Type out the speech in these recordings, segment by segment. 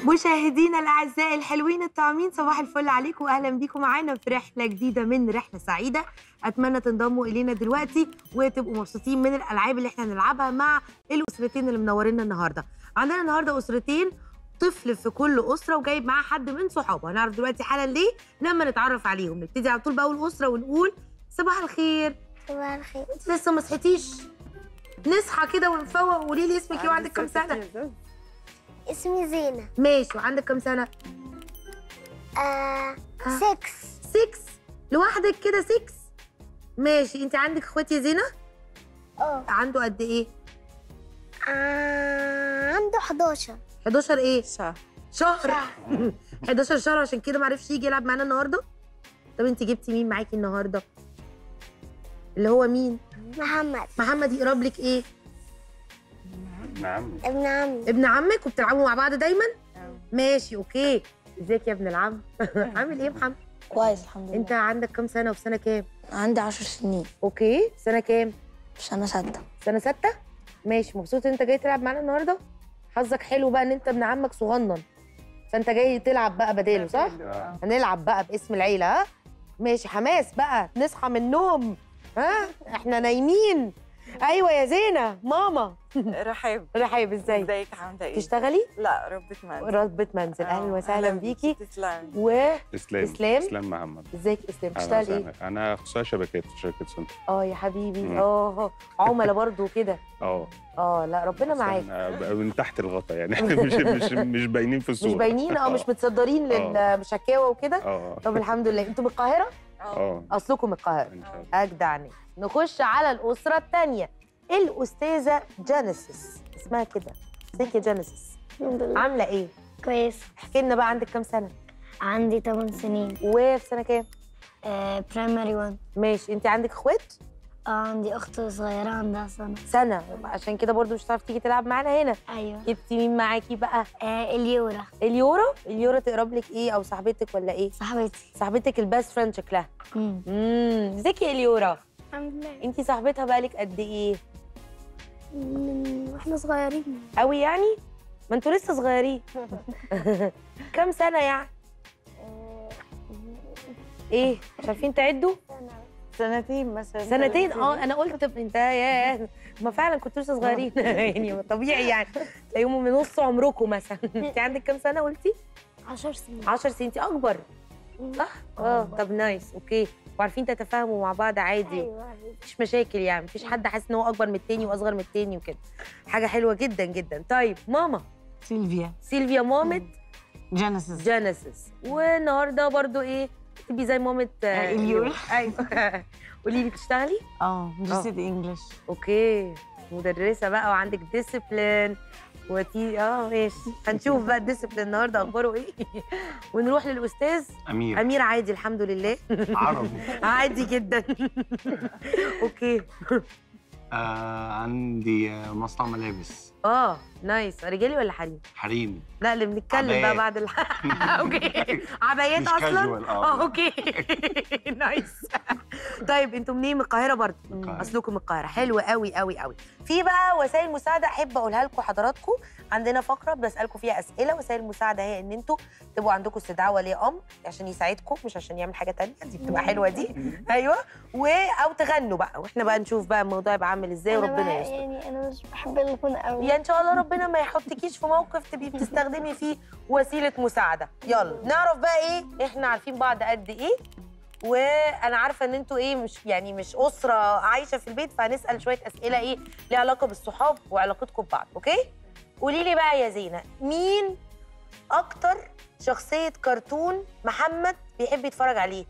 مشاهدينا الاعزاء الحلوين الطعمين صباح الفل عليكم واهلا بيكم معانا في رحله جديده من رحله سعيده اتمنى تنضموا الينا دلوقتي وتبقوا مبسوطين من الالعاب اللي احنا هنلعبها مع الاسرتين اللي منورينا النهارده عندنا النهارده اسرتين طفل في كل اسره وجايب معاه حد من صحابه هنعرف دلوقتي حالا ليه لما نتعرف عليهم نبتدي على طول باول اسره ونقول صباح الخير صباح الخير انت لسه ما صحيتيش نصحى كده ونفوق وقولي لي اسمك ايه وعندك كام سنه اسمي زينة ماشي وعندك كام سنه آه آه. سكس 6 لوحدك كده 6 ماشي انت عندك اخوات يا زينه اه عنده قد ايه آه، عنده 11 11 ايه شهر شهر 11 شهر عشان كده ما عرفش يجي يلعب معانا النهارده طب انت جبتي مين معاكي النهارده اللي هو مين محمد محمد يقرب لك ايه نعم ابن عمي ابن عمك وبتلعبوا مع بعض دايما ماشي اوكي ازيك يا ابن العم عامل ايه يا محمد كويس الحمد لله انت عندك كام سنه وفي سنه كام عندي عشر سنين اوكي سنه كام في سنة ستة سنه ستة ماشي مبسوط ان انت جاي تلعب معانا النهارده حظك حلو بقى ان انت ابن عمك صغنن فانت جاي تلعب بقى بداله صح آه. هنلعب بقى باسم العيله ها ماشي حماس بقى نصحى من النوم ها احنا نايمين ايوه يا زينه ماما رحب رحيب ازاي ازيك عامله ايه؟ تشتغلي لا ربة منزل ربة منزل اهلا وسهلا بيكي تسلم وازيك اسلام إسلام؟ اسلام محمد اسلام أهلاً بتشتغلي ايه وسهلاً. انا اخصائي شبكات في شركه سنتر اه يا حبيبي مم. اه عملاء برضو كده اه اه لا ربنا بس معاك إحنا بقى من تحت الغطا يعني احنا مش مش مش باينين في الصوره مش باينين اه مش متصدرين للمشاكاوى وكده اه طب الحمد لله انتوا من القاهره اه اصلكم من القاهره ان شاء الله اجدع ناس نخش على الاسره الثانيه الاستاذه جينيسيس اسمها كده ازيك يا جينيسيس الحمد لله عامله ايه كويس احكي لنا بقى عندك كام سنه عندي 8 سنين وفي سنه كام آه برايمري 1 ماشي انت عندك اخوات اه عندي اخت صغيرة عندها سنة سنه عشان كده برضو مش هتعرفي تيجي تلعب معانا هنا ايوه جبتي مين معاكي بقى آه اليورا اليورا اليورا تقرب لك ايه او صاحبتك ولا ايه صاحبتي صاحبتك الباست فريند شكلها مم. امم ازيك يا اليورا الحمد لله انت صاحبتها بقالك قد ايه من واحنا صغيرين قوي يعني ما انتوا لسه صغيرين كام سنه يعني ايه مش عارفين تعدوا سنتين مثلا سنتين اه انا قلت طب انت يا ما فعلا كنتوا لسه صغيرين يعني طبيعي يعني تلاقيهم من نص عمركم مثلا انت عندك كام سنه قلتي 10 سنين 10 سنين انت اكبر صح اه طب نايس اوكي وعارفين تتفاهموا مع بعض عادي ايوه مفيش مشاكل يعني مفيش حد حاسس ان هو اكبر من التاني واصغر من التاني وكده حاجه حلوه جدا جدا طيب ماما سيلفيا سيلفيا مامة جينيسيس جينيسيس والنهارده برضو ايه تبقي زي مامة آه، اليورا. ايوه قولي لي بتشتغلي اه مدرسة انجلش اوكي مدرسه بقى وعندك ديسيبلين وتي اه ماشي هنشوف بقى الديسيبلين النهارده اخباره ايه ونروح للاستاذ امير امير عادي الحمد لله عربي عادي جدا اوكي آه عندي آه، مصنع ملابس اه نايس رجالي ولا حريم حريمي لا اللي بنتكلم بقى عبايات. بعد الح... اوكي عبايات مش اصلا casual، آه. اه اوكي نايس طيب انتوا منين من القاهره برضه من القاهرة. اصلكم من القاهره حلو قوي قوي قوي في بقى وسائل مساعده احب اقولها لكم حضراتكم عندنا فقره بسالكم فيها اسئله وسائل المساعده هي ان انتوا تبقوا عندكم استدعاء ولي امر عشان يساعدكم مش عشان يعمل حاجه تانية دي بتبقى حلوه دي ايوه و او تغنوا بقى واحنا بقى نشوف بقى الموضوع يبقى عامل ازاي أنا وربنا بقى يستر يعني انا مش بحب الغنى قوي يا ان شاء الله ربنا ما يحطكيش في موقف تبقي بتستخدمي فيه وسيله مساعده يلا نعرف بقى ايه احنا عارفين بعض قد ايه وانا عارفه ان انتوا ايه مش يعني مش اسره عايشه في البيت فهنسال شويه اسئله ايه ليها علاقه بالصحاب وعلاقتكم ببعض اوكي قولي لي بقى يا زينه مين اكتر شخصيه كرتون محمد بيحب يتفرج عليه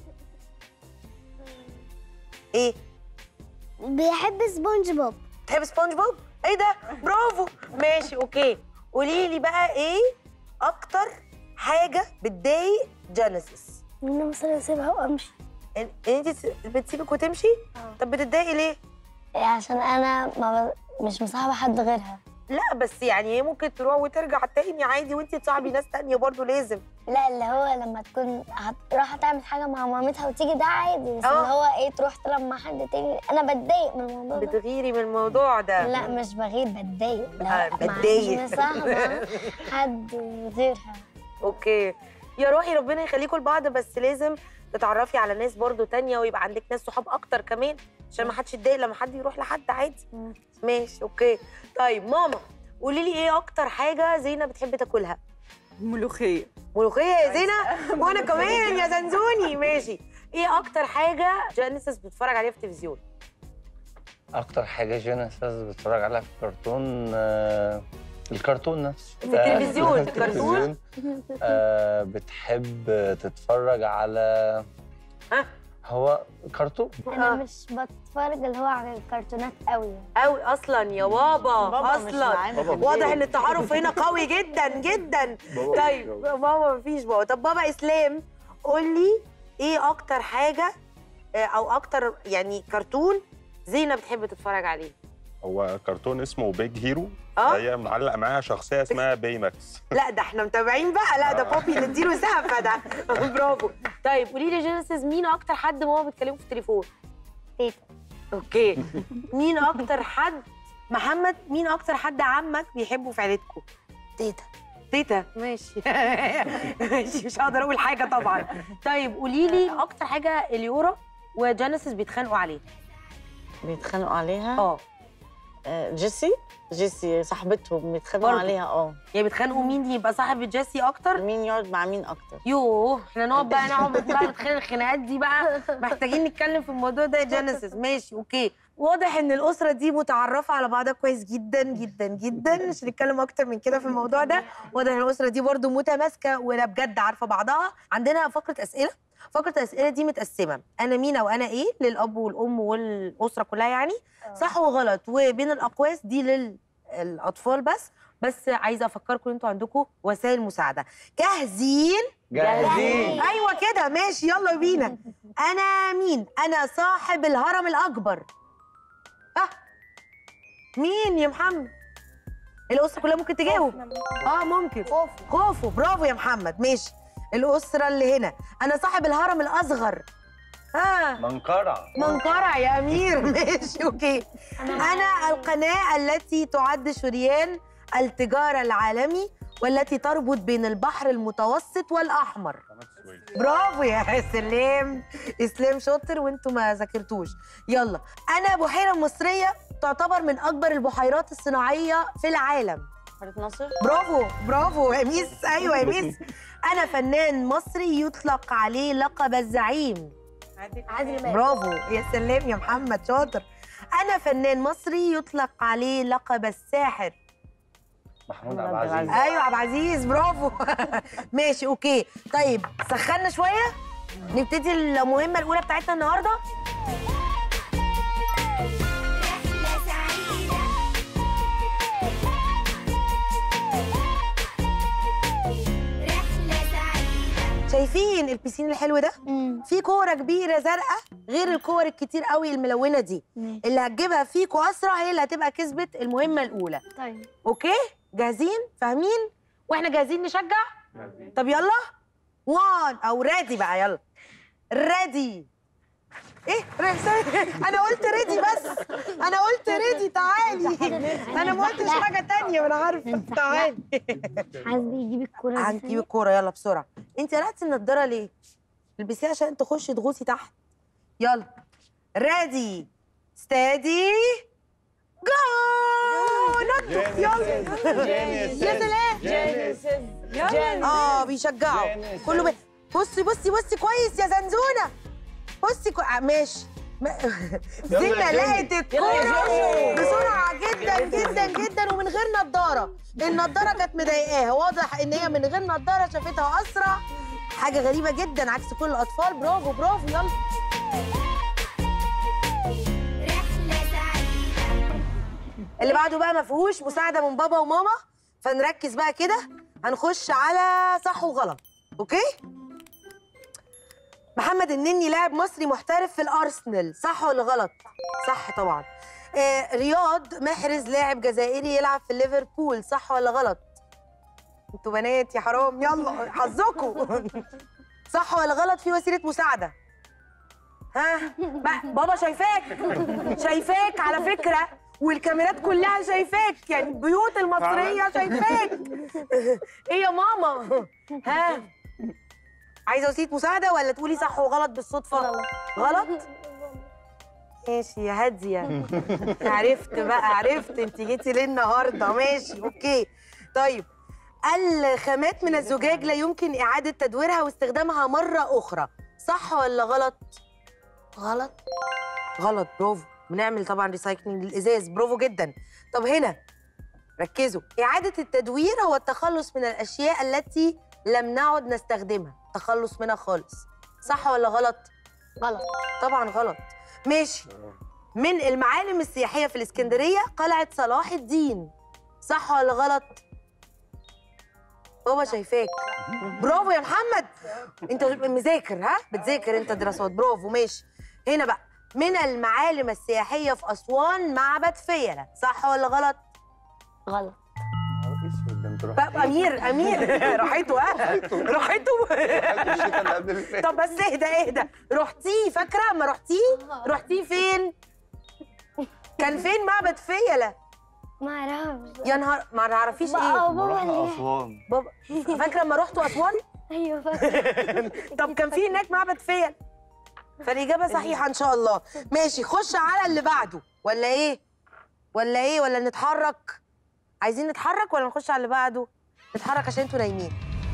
ايه بيحب سبونج بوب تحب سبونج بوب؟ ايه ده؟ برافو ماشي اوكي قولي لي بقى ايه اكتر حاجه بتضايق جينيسيس؟ ان انا مثلا اسيبها وامشي ان انت تس- بتسيبك وتمشي؟ اه. طب بتتضايقي ليه؟ عشان انا ما ب... مش مصاحبه حد غيرها لا بس يعني هي ممكن تروح وترجع تاني عادي وانت تصاحبي ناس تانية برضه لازم لا اللي هو لما تكون هت- رايحه تعمل حاجه مع مامتها وتيجي ده عادي بس آه. اللي هو ايه تروح تلعب مع حد تاني انا بتضايق من الموضوع ده بتغيري من الموضوع ده لا مش بغير بتضايق آه، لا بتضايق. مش مصاحبه حد غيرها اوكي يا روحي ربنا يخليكم لبعض بس لازم تتعرفي على ناس برضو تانية ويبقى عندك ناس صحاب اكتر كمان عشان ما حدش يتضايق لما حد يروح لحد عادي مم. ماشي اوكي طيب ماما قولي لي ايه اكتر حاجه زينه بتحب تاكلها ملوخيه ملوخيه يا زينه وانا كمان يا زنزوني ماشي ايه اكتر حاجه جانيسس بتتفرج عليها في التلفزيون اكتر حاجه جينيسيس بتتفرج عليها في الكرتون آه، الكرتون نفسه في التلفزيون، آه، الكرتون؟ آه، بتحب تتفرج على ها؟ هو كرتون انا آه. مش بتفرج اللي هو على الكرتونات قوي قوي اصلا يا بابا, بابا مش اصلا معانا في واضح البيت. ان التعارف هنا قوي جدا جدا طيب بابا مفيش بابا طب بابا اسلام قول لي ايه اكتر حاجه آه، او اكتر يعني كرتون زينه بتحب تتفرج عليه هو كرتون اسمه بيج هيرو اه هي معلق معاها شخصيه اسمها باي ماكس لا ده احنا متابعين بقى لا ده بابي نديله سقفه ده برافو طيب قولي لي جينيسيس مين اكتر حد ماما بتكلمه في التليفون تيتا اوكي مين اكتر حد محمد مين اكتر حد عمك بيحبه في عيلتكم تيتا تيتا ماشي ماشي مش هقدر اقول حاجه طبعا طيب قولي لي اكتر حاجه اليورا وجينيسيس بيتخانقوا عليه بيتخانقوا عليها اه آه، جيسي جيسي صاحبتهم بيتخانقوا برضه. عليها اه يعني بيتخانقوا مين يبقى صاحب جيسي اكتر مين يقعد مع مين اكتر يوه احنا نقعد بقى نقعد بقى نتخانق الخناقات دي بقى محتاجين نتكلم في الموضوع ده يا جينيسيس ماشي اوكي واضح ان الاسره دي متعرفه على بعضها كويس جدا جدا جدا مش هنتكلم اكتر من كده في الموضوع ده واضح ان الاسره دي برضو متماسكه ولا بجد عارفه بعضها عندنا فقره اسئله فقره الاسئله دي متقسمه انا مين او انا ايه للاب والام والاسره كلها يعني صح وغلط وبين الاقواس دي للاطفال بس بس عايزه افكركم انتوا عندكم وسائل مساعده جاهزين جاهزين ايوه كده ماشي يلا بينا انا مين انا صاحب الهرم الاكبر ها مين يا محمد الاسره كلها ممكن تجاوب اه ممكن خوفو خوفو برافو يا محمد ماشي الاسره اللي هنا انا صاحب الهرم الاصغر ها منقرع منقرع يا امير ماشي اوكي انا القناه التي تعد شريان التجاره العالمي والتي تربط بين البحر المتوسط والاحمر برافو يا سلام اسلام شاطر وانتوا ما ذاكرتوش يلا انا بحيره مصريه تعتبر من اكبر البحيرات الصناعيه في العالم حارة ناصر برافو برافو يا ميس ايوه يا ميس انا فنان مصري يطلق عليه لقب الزعيم عادل امام برافو يا سلام يا محمد شاطر انا فنان مصري يطلق عليه لقب الساحر محمود محمود عبد عبد العزيز ايوه عبد العزيز برافو ماشي اوكي طيب سخنا شويه نبتدي المهمه الاولى بتاعتنا النهارده شايفين البيسين الحلو ده في كوره كبيره زرقاء غير الكور الكتير قوي الملونه دي اللي هتجيبها فيكوا اسرع هي اللي هتبقى كسبت المهمه الاولى طيب اوكي جاهزين فاهمين واحنا جاهزين نشجع طب يلا وان او ريدي بقى يلا ريدي ايه ريدي انا قلت ريدي بس انا قلت ريدي تعالي انا ما قلتش حاجه تانية وانا عارفه تعالي عايز بيجيب الكوره هنجيب الكوره يلا بسرعه انت قلعتي النضاره ليه البسيها عشان تخشي تغوصي تحت يلا ريدي ستادي جو نطوا يلا يا سلام اه بيشجعوا كله بي... بصي بصي بصي كويس يا زنزونه بصي كو... آه ماشي ما- زينة لقت الكورة بسرعة جدا جدا جدا ومن غير نضارة النضارة كانت مضايقاها واضح ان هي من غير نضارة شافتها اسرع حاجة غريبة جدا عكس كل الاطفال برافو برافو يلا اللي بعده بقى ما فيهوش مساعدة من بابا وماما فنركز بقى كده هنخش على صح وغلط اوكي محمد النني لاعب مصري محترف في الارسنال صح ولا غلط صح طبعا آه رياض محرز لاعب جزائري يلعب في ليفربول صح ولا غلط انتوا بنات يا حرام يلا حظكم صح ولا غلط في وسيله مساعده ها ما- بابا شايفاك شايفاك على فكره والكاميرات كلها شايفاك يعني البيوت المصريه شايفاك ايه يا ماما ها عايزه وسيله مساعده ولا تقولي صح وغلط بالصدفه غلط. غلط ماشي يا هاديه عرفت بقى عرفت انت جيتي ليه النهارده ماشي اوكي طيب الخامات من الزجاج لا يمكن اعاده تدويرها واستخدامها مره اخرى صح ولا غلط غلط غلط برافو بنعمل طبعا ريسايكلينج للازاز برافو جدا طب هنا ركزوا اعاده التدوير هو التخلص من الاشياء التي لم نعد نستخدمها تخلص منها خالص صح ولا غلط غلط طبعا غلط ماشي من المعالم السياحيه في الاسكندريه قلعه صلاح الدين صح ولا غلط بابا شايفاك برافو يا محمد انت مذاكر ها بتذاكر انت دراسات برافو ماشي هنا بقى من المعالم السياحيه في اسوان معبد فيلة صح ولا غلط غلط اسود ده انت بقى امير امير راحته ها راحته الشتاء اللي قبل اللي فات طب بس اهدى اهدى رحتيه فاكره اما رحتيه رحتيه فين كان فين معبد فيلة ما اعرفش يا نهار ما تعرفيش بقى ايه بابا رحنا اللي اسوان بابا فاكره لما رحتوا اسوان ايوه فاكرة. طب كان في هناك معبد فيل فالاجابه صحيحه ان شاء الله ماشي خش على اللي بعده ولا ايه ولا ايه ولا نتحرك عايزين نتحرك ولا نخش على اللي بعده نتحرك عشان انتوا نايمين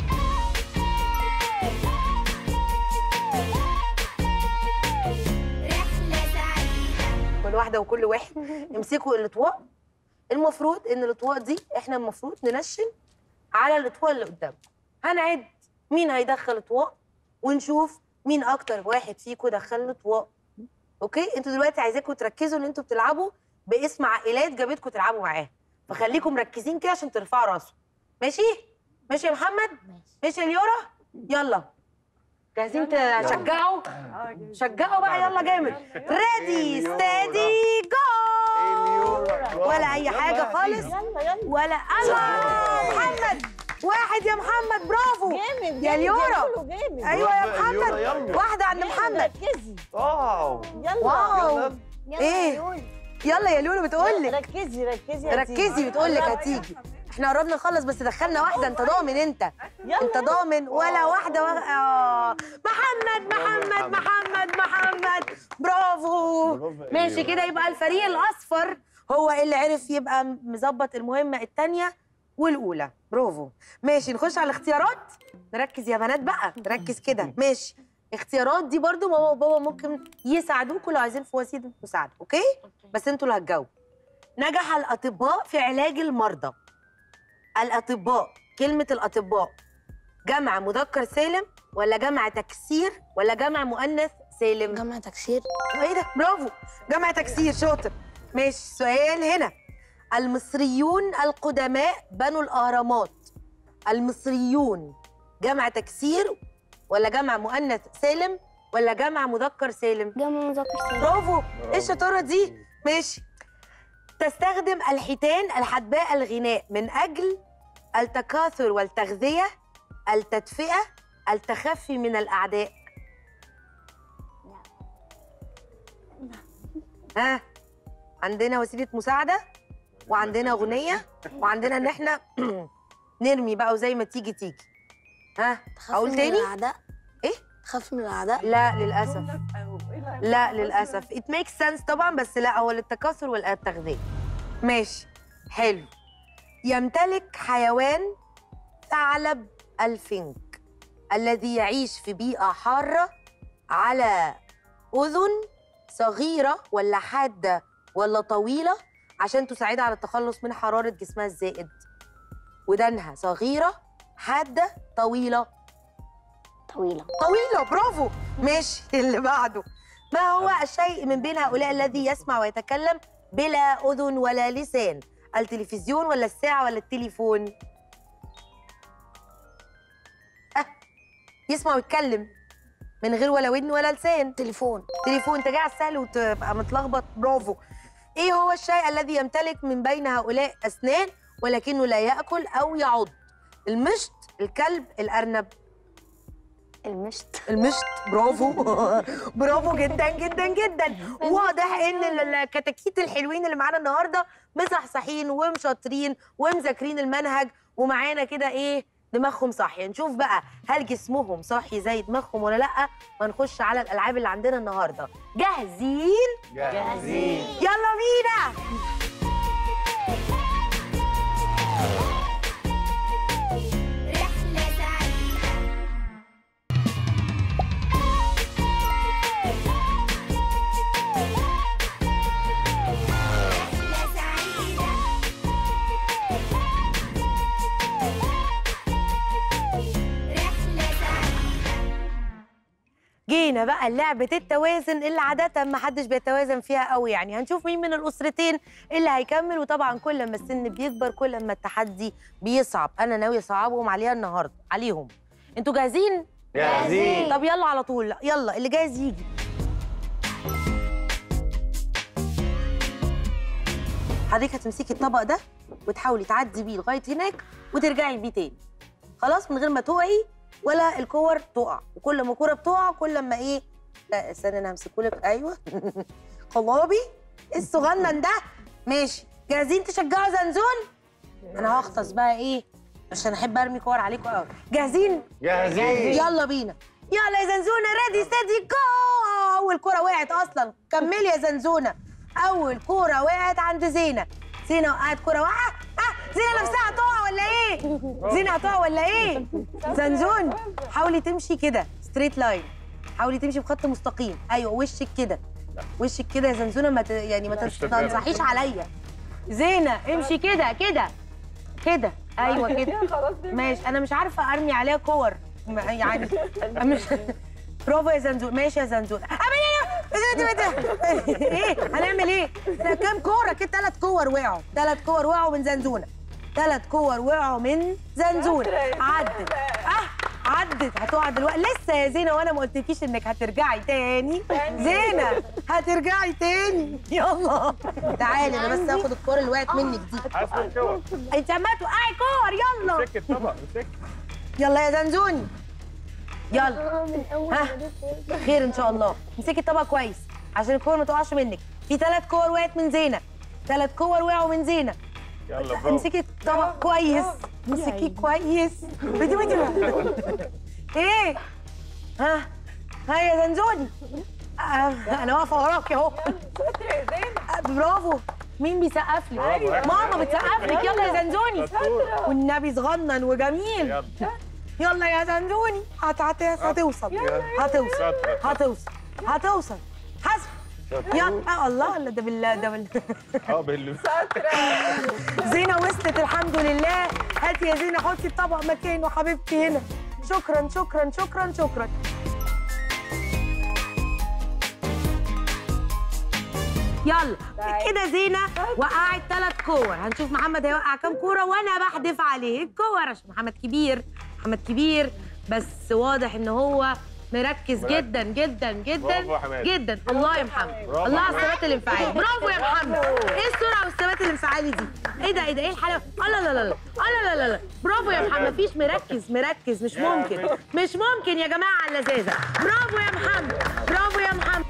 كل واحده وكل واحد يمسكوا الاطواق المفروض ان الاطواق دي احنا المفروض ننشن على الاطواق اللي قدامنا هنعد مين هيدخل اطواق ونشوف مين اكتر واحد فيكم دخل له اطواق اوكي انتوا دلوقتي عايزاكم تركزوا ان انتوا بتلعبوا باسم عائلات جابتكم تلعبوا معاها فخليكم مركزين كده عشان ترفعوا راسكم ماشي ماشي يا محمد ماشي يا ليورا يلا جاهزين تشجعوا شجعوا بقى يلا جامد ريدي ستادي جو ولا اي حاجه خالص ولا الله محمد واحد يا محمد برافو جامد يا ليورا جامد ايوه يا يلا، محمد يلا. واحده عند محمد ركزي واو يلا واو يلا إيه؟ يا يول. يلا يا لولو بتقول لك ركزي ركزي يا ركزي تيجي. بتقول لك هتيجي احنا قربنا نخلص بس دخلنا واحده انت ضامن انت يلا. انت ضامن ولا واحده وغ... آه. محمد محمد محمد محمد برافو برافو يا ماشي ليورا. كده يبقى الفريق الاصفر هو اللي عرف يبقى مظبط المهمه الثانيه والاولى برافو ماشي نخش على الاختيارات نركز يا بنات بقى نركز كده ماشي اختيارات دي برضو ماما وبابا ممكن يساعدوكوا لو عايزين في وسيله مساعده اوكي بس انتوا اللي هتجاوبوا نجح الاطباء في علاج المرضى الاطباء كلمه الاطباء جمع مذكر سالم ولا جمع تكسير ولا جمع مؤنث سالم جمع تكسير ايه ده برافو جمع تكسير شاطر ماشي سؤال هنا المصريون القدماء بنوا الاهرامات المصريون جمع تكسير ولا جمع مؤنث سالم ولا جمع مذكر سالم جمع مذكر سالم برافو ايه الشطاره دي ماشي تستخدم الحيتان الحدباء الغناء من اجل التكاثر والتغذيه التدفئه التخفي من الاعداء ها عندنا وسيله مساعده وعندنا اغنيه وعندنا ان احنا نرمي بقى وزي ما تيجي تيجي ها تخاف اقول من تاني الاعداء إيه؟ تخاف من الاعداء لا للاسف لا للاسف it makes sense طبعا بس لا هو للتكاثر والتغذيه ماشي حلو يمتلك حيوان ثعلب الفنك الذي يعيش في بيئه حاره على اذن صغيره ولا حاده ولا طويله عشان تساعدها على التخلص من حراره جسمها الزائد ودانها صغيره حاده طويله طويلة طويلة برافو ماشي اللي بعده ما هو الشيء من بين هؤلاء الذي يسمع ويتكلم بلا أذن ولا لسان التلفزيون ولا الساعة ولا التليفون أه يسمع ويتكلم من غير ولا ودن ولا لسان تليفون تليفون انت جاي على السهل وتبقى متلخبط برافو ايه هو الشيء الذي يمتلك من بين هؤلاء اسنان ولكنه لا ياكل او يعض المشط الكلب الارنب المشط المشط برافو برافو جدا جدا جدا واضح ان ال- الكتاكيت الحلوين اللي معانا النهارده مصحصحين ومشاطرين ومذاكرين المنهج ومعانا كده ايه دماغهم صاحيه نشوف بقى هل جسمهم صاحي زي دماغهم ولا لا ونخش على الالعاب اللي عندنا النهارده جاهزين جاهزين يلا بينا رحلة سعيدة رحلة سعيدة رحلة سعيدة جينا بقى لعبة التوازن اللي عادة ما حدش بيتوازن فيها قوي يعني هنشوف مين من الأسرتين اللي هيكمل وطبعا كل ما السن بيكبر كل ما التحدي بيصعب أنا ناوية أصعبهم عليها النهاردة عليهم انتوا جاهزين؟ جاهزين طب يلا على طول يلا اللي جاهز يجي حضرتك هتمسكي الطبق ده وتحاولي تعدي بيه لغايه هناك وترجعي بيه تاني خلاص من غير ما تقعي ولا الكور تقع وكل ما كوره بتقع كل ما ايه لا استنى انا همسكه لك ايوه قلابي الصغنن ده ماشي جاهزين تشجعوا زنزون انا هغطس بقى ايه عشان احب ارمي كور عليكم قوي جاهزين جاهزين يلا بينا يلا يا زنزونه ريدي ستدي جو اول كوره وقعت اصلا كملي يا زنزونه اول كوره وقعت عند زينه زينه وقعت كوره وقع اه زينه نفسها هتقع ولا ايه زينه هتقع ولا ايه زنزون حاولي تمشي كده ستريت لاين حاولي تمشي بخط مستقيم ايوه وشك كده وشك كده يا زنزونه ما ت... يعني ما تنص- تنصحيش عليا زينه امشي كده كده كده ايوه كده ماشي انا مش عارفه ارمي عليها كور م- يعني مش برافو يا زنزون ماشي يا زنزون اعمل ايه ايه هنعمل ايه ده كام كوره كده ثلاث كور وقعوا ثلاث كور وقعوا من زنزونه ثلاث كور وقعوا من زنزونه عدت اه عدت هتقع دلوقتي لسه يا زينه وانا ما قلتلكيش انك هترجعي تاني زينه هترجعي تاني يلا تعالي انا بس هاخد الكوره اللي وقعت منك دي انت عماله توقعي كور يلا مسك الطبق مسك يلا يا زنزوني يلا من اول ها. خير ان شاء الله امسكي الطبق كويس عشان الكور ما تقعش منك في ثلاث كور وقعت من زينه ثلاث كور وقعوا من زينه يلا برافو امسكي الطبق كويس امسكي كويس بدي بدي ايه ها ها يا زنزوني آه، انا واقفه وراكي اهو آه، برافو مين بيسقف لي برافو، إحنا. ماما بتسقف لك يلا يا زنزوني شطورة. والنبي صغنن وجميل يلا يلا يا زنزوني هت- هت- هتوصل هتوصل شاطرة. هتوصل هتوصل حسب يلا آه الله لا ده بالله ده بالله اه بالله زينة وصلت الحمد لله هاتي يا زينة حطي الطبق مكانه حبيبتي هنا شكرا شكرا شكرا شكرا يلا كده زينة وقعت ثلاث كور هنشوف محمد هيوقع كام كورة وانا بحدف عليه الكور عشان محمد كبير محمد كبير بس واضح ان هو مركز جدا جدا جدا برافو يا حماد. جدا الله يا محمد برافو الله يا على الثبات الانفعالي برافو يا محمد ايه السرعه والثبات الانفعالي دي ايه ده ايه ده ايه الحلاوه الله لا لا لا الله لا لا لا برافو يا محمد مفيش مركز مركز مش ممكن مش ممكن يا جماعه على اللذاذه برافو يا محمد برافو يا محمد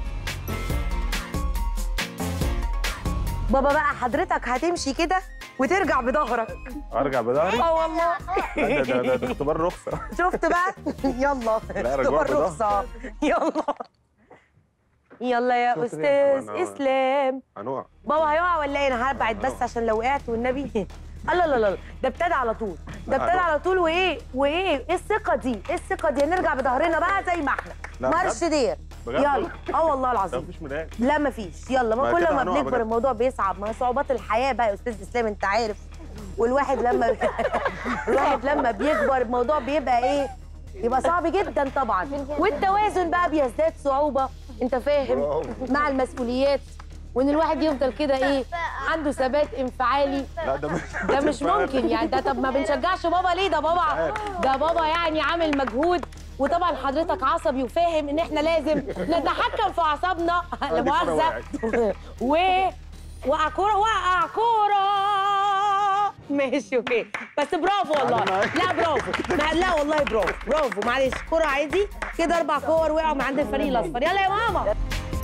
بابا بقى حضرتك هتمشي كده وترجع بظهرك ارجع بظهري اه والله ده ده ده, ده اختبار رخصه شفت بقى يلا لا، رجوع اختبار بظهر. رخصة يلا يلا يا شاطر يا استاذ محمد. اسلام هنقع بابا هيقع ولا ايه انا هبعد بس عشان لو وقعت والنبي الله لا لا لا ده ابتدى على طول ده ابتدى هنقع. على طول وايه وايه ايه الثقه دي ايه الثقه دي هنرجع بظهرنا بقى زي ما احنا لا، مارش دير بجد يلا اه والله ده العظيم مفيش مرايه لا مفيش يلا ما ما كل كده ما هنقع بنكبر بجد. الموضوع بيصعب ما هي صعوبات الحياه بقى يا استاذ اسلام انت عارف والواحد لما الواحد لما بيكبر الموضوع بيبقى ايه يبقى صعب جدا طبعا والتوازن بقى بيزداد صعوبه انت فاهم مع المسؤوليات وان الواحد يفضل كده ايه عنده ثبات انفعالي لا ده مش ده مش ممكن يعني ده طب ما بنشجعش بابا ليه ده بابا ده بابا يعني عامل مجهود وطبعا حضرتك عصبي وفاهم ان احنا لازم نتحكم في اعصابنا لا دي كرة مؤاخذه و وقع كوره وقع كوره ماشي اوكي بس برافو والله لا برافو ما- لا والله برافو برافو معلش كوره عادي كده اربع كور وقعوا من عند الفريق الاصفر يلا يا ماما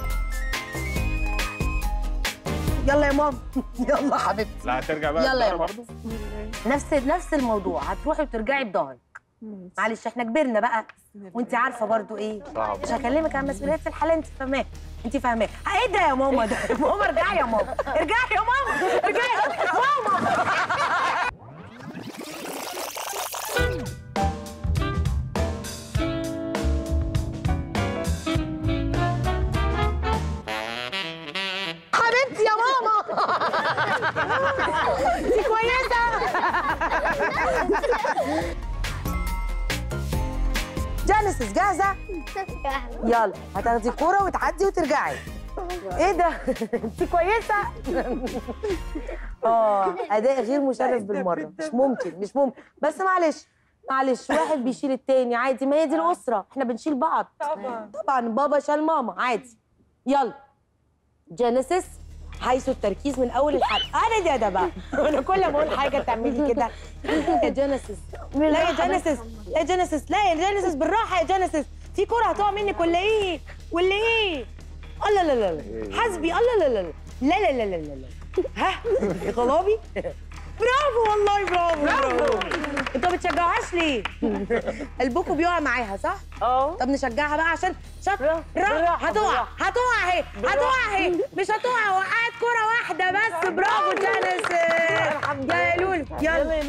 يلا يا ماما يلا حبيبتي لا هترجع بقى يلا يا الدار ماما. برضه نفس نفس الموضوع هتروحي وترجعي بظهرك معلش احنا كبرنا بقى وانت عارفه برضو ايه صعب. مش هكلمك عن مسؤوليات الحاله انت فاهماه انت فاهماه ايه ده يا ماما ده ماما ارجعي يا ماما ارجعي يا ماما ارجعي يا ماما حبيبتي يا ماما انت كويسه جانسس جاهزه يلا هتاخدي كوره وتعدي وترجعي ايه ده انت كويسه اه اداء غير مشرف بالمره مش ممكن مش ممكن بس معلش معلش واحد بيشيل التاني عادي ما هي دي الاسره احنا بنشيل بعض طبعا طبعا بابا شال ماما عادي يلا جينيسيس حيث التركيز من اول الحلقه انا دي ده بقى انا كل ما اقول حاجه تعملي كده يا جينيسيس لا يا جينيسيس لا يا جينيسيس لا يا جينيسيس بالراحه يا جينيسيس في كره هتقع منك ولا ايه ولا ايه الله لا لا لا حسبي الله لا لا لا لا لا لا لا لا لا ها يا غلابي برافو والله برافو برافو انتوا ما بتشجعوهاش ليه؟ قلبكم بيقع معاها صح؟ اه طب نشجعها بقى عشان شاطرة هتقع هتقع اهي هتقع اهي مش هتقع وقعت كرة واحدة بس برافو جانس يلا يا لولو يلا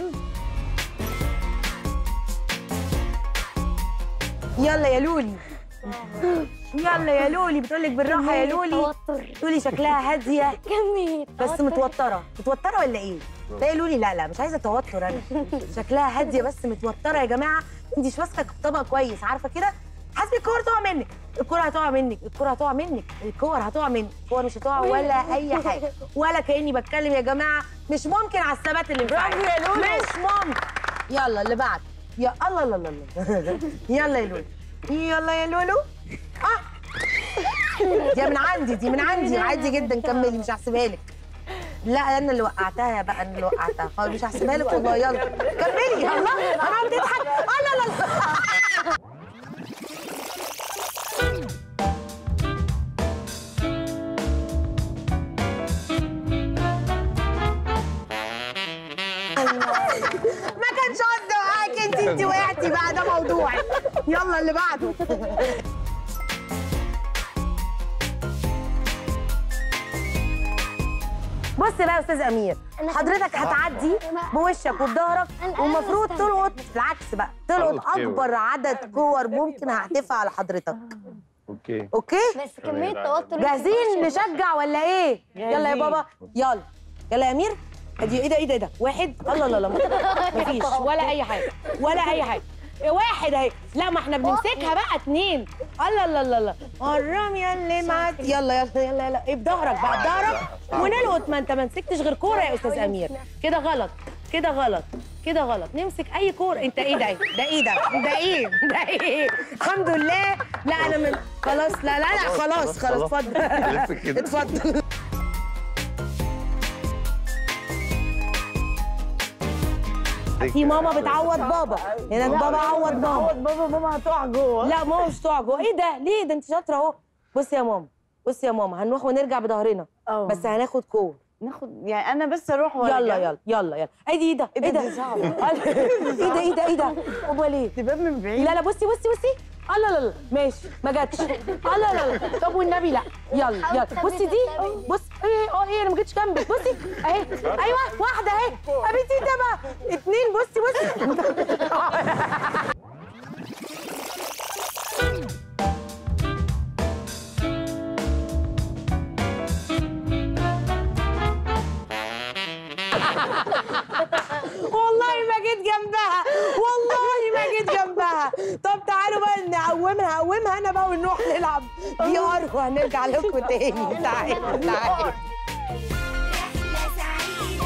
يلا يا لولي يلا يا لولي بتقول لك بالراحة يا لولي توتر لولي شكلها هادية كمية بس توتر. متوترة متوترة ولا ايه؟ لا يا لولي لا لا مش عايزة توتر انا شكلها هادية بس متوترة يا جماعة انت مش ماسكة الطبق كويس عارفة كده؟ حاسبي الكور تقع منك الكرة هتقع منك الكرة هتقع منك الكور هتقع منك الكور مش هتقع ولا أي حاجة ولا كأني بتكلم يا جماعة مش ممكن على الثبات اللي برافو يا لولو مش ممكن يلا اللي بعد يا الله الله الله الله. يلا يا لولو يلا يا لولو اه دي من عندي دي من عندي عادي جدا كملي مش هحسبها لك لا انا اللي وقعتها بقى انا اللي وقعتها خلاص مش هحسبها لك والله يلا كملي يلا انا بتضحك اه لا لا لا ما كانش قصدي اوقعك انت انت وقعتي بقى ده موضوعي يلا اللي بعده بص بقى يا استاذ امير أنا حضرتك هتعدي بوشك وبظهرك أنا- والمفروض أنا تلقط العكس بقى تلقط أوكي. اكبر عدد كور ممكن هحدفها على حضرتك اوكي اوكي بس كمية توتر جاهزين نشجع ولا ايه يلا يا بابا يلا يلا يا امير ادي ايه ده ايه ده إيه ده واحد الله الله الله مفيش ولا اي حاجه ولا اي حاجه واحد اهي لا ما احنا بنمسكها بقى اتنين الله الله الله الله الرمية اللي معاك يلا يلا يلا يلا ايه بظهرك بقى بظهرك ونلقط ما انت ما مسكتش غير كوره يا استاذ امير كده غلط كده غلط كده غلط نمسك اي كوره انت ايه ده ده ايه ده ده ايه ده ايه الحمد لله لا انا من خلاص لا لا لا خلاص خلاص اتفضل لف كده. اتفضل في ماما بتعوض بابا هناك بابا عوض ماما بابا ماما هتقع جوه لا ماما مش تقع جوه ايه ده ليه ده انت شاطره اهو بصي يا ماما بصي يا ماما هنروح ونرجع بظهرنا اه بس هناخد كور ناخد يعني انا بس اروح وارجع يلا يلا يلا يلا ايه دي ايه ده ايه ده دي صعبة. ايه ده ايه ده ايه ده امال ايه تبان من بعيد لا لا بصي بصي بصي الله لا لا ماشي ما جاتش الله لا لا طب والنبي لا يلا يلا بصي دي بص ايه اه ايه انا ما جيتش جنبك بصي اهي ايوه واحده اهي حبيبتي ده بقى اتنين بصي بصي والله ما جيت جنبها والله ما جيت جنبها طب تعالوا بقى نقومها هقومها انا بقى ونروح نلعب في ار وهنرجع لكم تاني تعالوا تعالوا رحلة سعيدة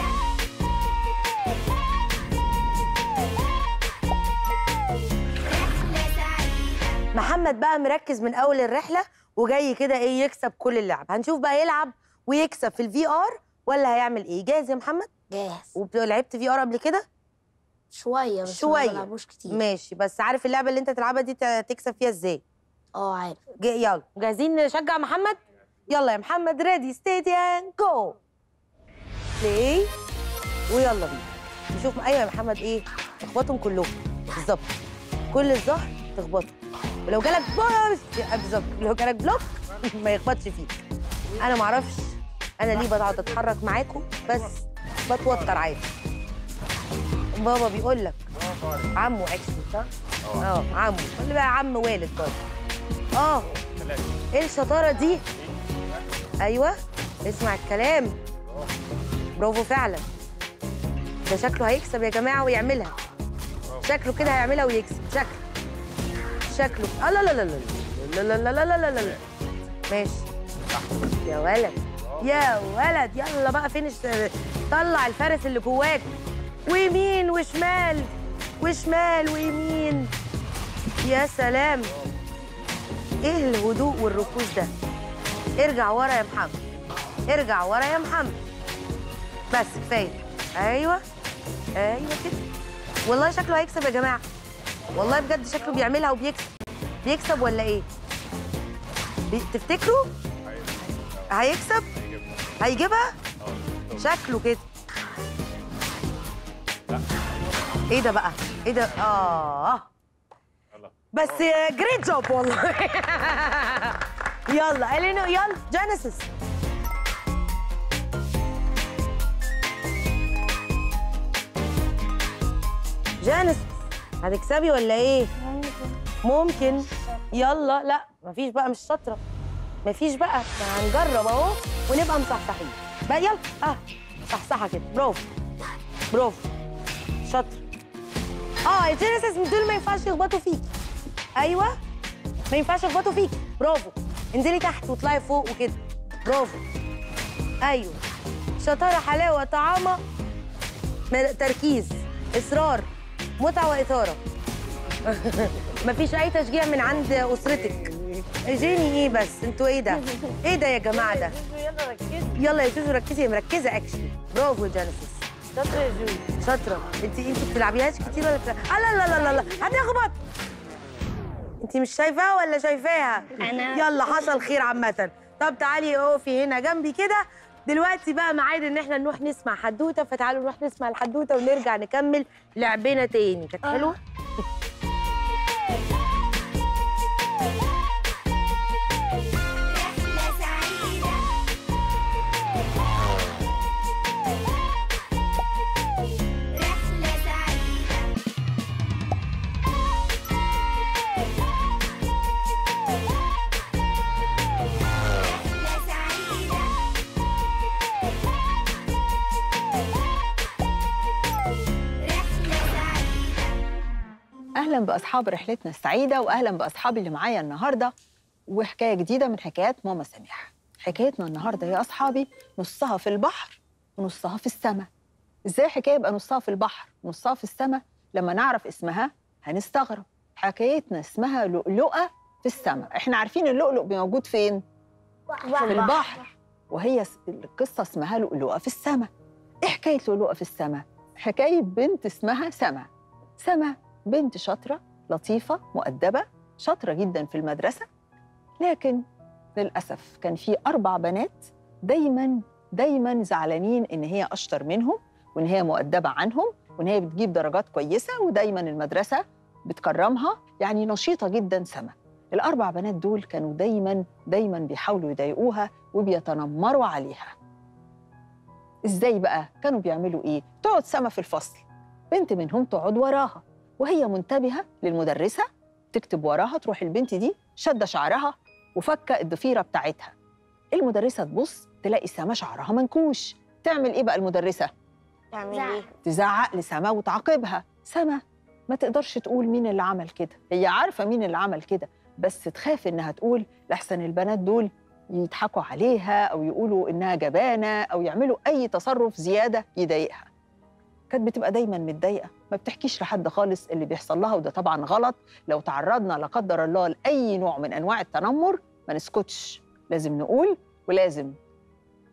رحلة سعيدة محمد بقى مركز من اول الرحله وجاي كده ايه يكسب كل اللعب هنشوف بقى يلعب ويكسب في الفي ار ولا هيعمل ايه جاهز يا محمد جاهز ولعبت في ار قبل كده شويه بس شوية. ما بلعبوش كتير ماشي بس عارف اللعبه اللي انت تلعبها دي ت- تكسب فيها ازاي اه عارف ج- يلا جاهزين نشجع محمد يلا يا محمد ريدي ستيدي اند جو بلاي ويلا بينا نشوف ايوه يا محمد ايه تخبطهم كلهم بالظبط كل الظهر تخبطه ولو جالك بوش يبقى بالظبط لو جالك بلوك ما يخبطش فيك انا ما اعرفش انا ليه بقعد اتحرك معاكم بس بتوتر عادي بابا بيقول لك عمو اكشلي صح؟ اه عمو اللي بقى عم والد برضه اه ايه الشطاره دي ايوه اسمع الكلام برافو فعلا ده شكله هيكسب يا جماعه ويعملها شكله كده هيعملها ويكسب شكله شكله آه لا لا لا لا لا لا لا لا لا لا لا لا ماشي يا ولد يا ولد يلا بقى فينش طلع الفارس اللي جواك ويمين وشمال وشمال ويمين يا سلام ايه الهدوء والركوز ده ارجع ورا يا محمد ارجع ورا يا محمد بس كفايه ايوه ايوه كده والله شكله هيكسب يا جماعه والله بجد شكله بيعملها وبيكسب بيكسب ولا ايه بي... تفتكروا هيكسب هيجيبها شكله كده ايه ده بقى ايه ده اه بس جريت جوب والله يلا الينو يلا جينيسيس جينيسيس هتكسبي ولا ايه ممكن يلا لا مفيش بقى مش شاطره مفيش بقى ما هنجرب اهو ونبقى مصحصحين بقى يلا اه صحصحه كده برافو برافو شاطر اه الجينيسيس دول ما ينفعش يخبطوا فيك ايوه ما ينفعش يخبطوا فيك برافو انزلي تحت واطلعي فوق وكده برافو ايوه شطاره حلاوه طعامه م- تركيز اصرار متعه واثاره مفيش اي تشجيع من عند اسرتك جيني ايه بس انتوا ايه ده ايه ده يا جماعه ده يلا ركزي يلا يا جوجو ركزي هي مركزه اكشلي برافو جينيسيس شاطره يا جوي شاطره انت انت بتلعبيهاش كتير ولا بتلعب... آه لا لا لا لا لا هتخبط انت مش شايفاها ولا شايفاها أنا- يلا حصل خير عامه طب تعالي اقفي هنا جنبي كده دلوقتي بقى ميعاد ان احنا نروح نسمع حدوته فتعالوا نروح نسمع الحدوته ونرجع نكمل لعبنا تاني كانت حلوه رحلة سعيدة رحلة سعيدة رحلة سعيدة رحلة سعيدة اهلا باصحاب رحلتنا السعيده واهلا باصحابي اللي معايا النهارده وحكايه جديده من حكايات ماما سميحه حكايتنا النهارده يا اصحابي نصها في البحر ونصها في السماء ازاي حكايه يبقى نصها في البحر ونصها في السماء لما نعرف اسمها هنستغرب حكايتنا اسمها لؤلؤه في السماء احنا عارفين اللؤلؤ موجود فين في البحر وهي س- القصه اسمها لؤلؤه في السماء ايه حكايه لؤلؤه في السماء حكايه بنت اسمها سما سما بنت شاطرة لطيفة مؤدبة شاطرة جدا في المدرسة لكن للأسف كان في أربع بنات دايما دايما زعلانين إن هي أشطر منهم وإن هي مؤدبة عنهم وإن هي بتجيب درجات كويسة ودايما المدرسة بتكرمها يعني نشيطة جدا سما الأربع بنات دول كانوا دايما دايما بيحاولوا يضايقوها وبيتنمروا عليها إزاي بقى؟ كانوا بيعملوا إيه؟ تقعد سما في الفصل بنت منهم تقعد وراها وهي منتبهه للمدرسه تكتب وراها تروح البنت دي شاده شعرها وفكه الضفيره بتاعتها المدرسه تبص تلاقي سما شعرها منكوش تعمل ايه بقى المدرسه تعمل ايه؟ تزعق لسما وتعاقبها سما ما تقدرش تقول مين اللي عمل كده هي عارفه مين اللي عمل كده بس تخاف انها تقول لحسن البنات دول يضحكوا عليها او يقولوا انها جبانه او يعملوا اي تصرف زياده يضايقها كانت بتبقى دايما متضايقه ما بتحكيش لحد خالص اللي بيحصل لها وده طبعا غلط لو تعرضنا لا قدر الله لاي نوع من انواع التنمر ما نسكتش لازم نقول ولازم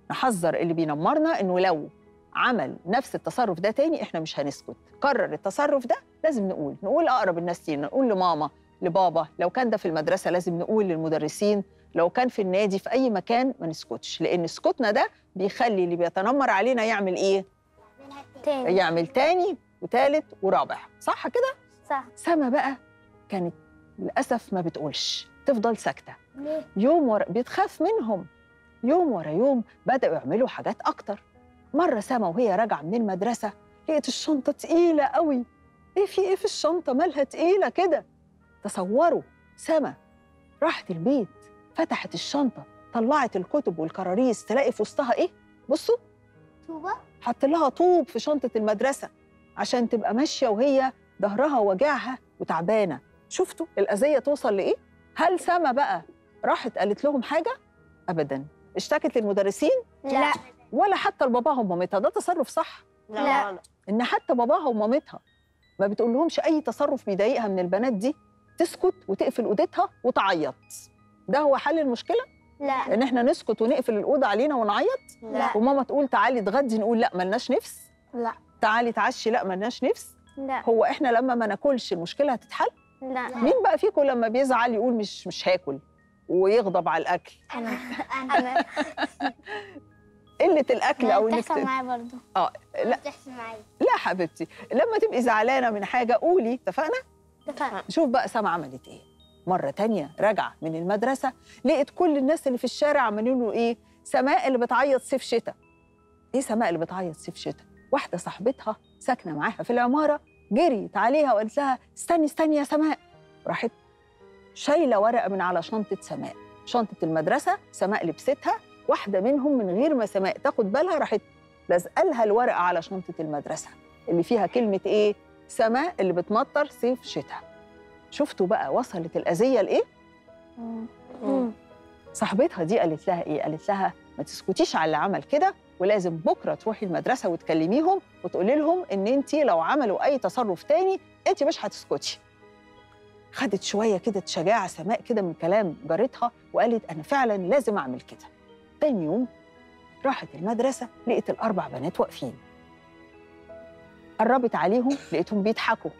نحذر اللي بينمرنا انه لو عمل نفس التصرف ده تاني احنا مش هنسكت قرر التصرف ده لازم نقول نقول اقرب الناس لينا نقول لماما لبابا لو كان ده في المدرسه لازم نقول للمدرسين لو كان في النادي في اي مكان ما نسكتش لان سكوتنا ده بيخلي اللي بيتنمر علينا يعمل ايه تاني يعمل تاني وتالت ورابع صح كده صح سما بقى كانت للاسف ما بتقولش تفضل ساكته ليه؟ يوم ورا بتخاف منهم يوم ورا يوم بدأوا يعملوا حاجات أكتر مرة سما وهي راجعة من المدرسة لقيت الشنطة تقيلة قوي إيه في إيه في الشنطة مالها تقيلة كده تصوروا سما راحت البيت فتحت الشنطة طلعت الكتب والكراريس تلاقي في وسطها إيه بصوا طوبة حط لها طوب في شنطة المدرسة عشان تبقى ماشية وهي ظهرها وجعها وتعبانة شفتوا الأذية توصل لإيه؟ هل سما بقى راحت قالت لهم حاجة؟ أبداً اشتكت للمدرسين لا ولا حتى لباباها ومامتها ده تصرف صح لا. إن حتى باباها ومامتها ما بتقول لهمش أي تصرف بيضايقها من البنات دي تسكت وتقفل أوضتها وتعيط ده هو حل المشكلة؟ لا إن إحنا نسكت ونقفل الأوضة علينا ونعيط؟ لا وماما تقول تعالي اتغدي نقول لا ملناش نفس لا تعالي تعشي لا ملناش نفس لا هو احنا لما ما ناكلش المشكله هتتحل لا مين بقى فيكم لما بيزعل يقول مش مش هاكل ويغضب على الاكل انا انا قله الاكل او انك بتحصل ت- معايا برضه اه لا بتحصل معايا لا حبيبتي لما تبقي زعلانه من حاجه قولي اتفقنا اتفقنا شوف بقى سما عملت ايه مره تانية راجعه من المدرسه لقيت كل الناس اللي في الشارع عمالين له ايه سماء اللي بتعيط صيف شتاء ايه سماء اللي بتعيط صيف شتاء واحده صاحبتها ساكنه معاها في العماره جريت عليها وقالت لها استني استني يا سماء راحت شايله ورقه من على شنطه سماء شنطه المدرسه سماء لبستها واحده منهم من غير ما سماء تاخد بالها راحت لازقه لها الورقه على شنطه المدرسه اللي فيها كلمه ايه سماء اللي بتمطر صيف شتاء شفتوا بقى وصلت الاذيه لايه صاحبتها دي قالت لها ايه قالت لها ما تسكتيش على اللي عمل كده ولازم بكره تروحي المدرسه وتكلميهم وتقولي لهم ان انت لو عملوا اي تصرف تاني انت مش هتسكتي خدت شويه كده شجاعه سماء كده من كلام جارتها وقالت انا فعلا لازم اعمل كده تاني يوم راحت المدرسه لقيت الاربع بنات واقفين قربت عليهم لقيتهم بيضحكوا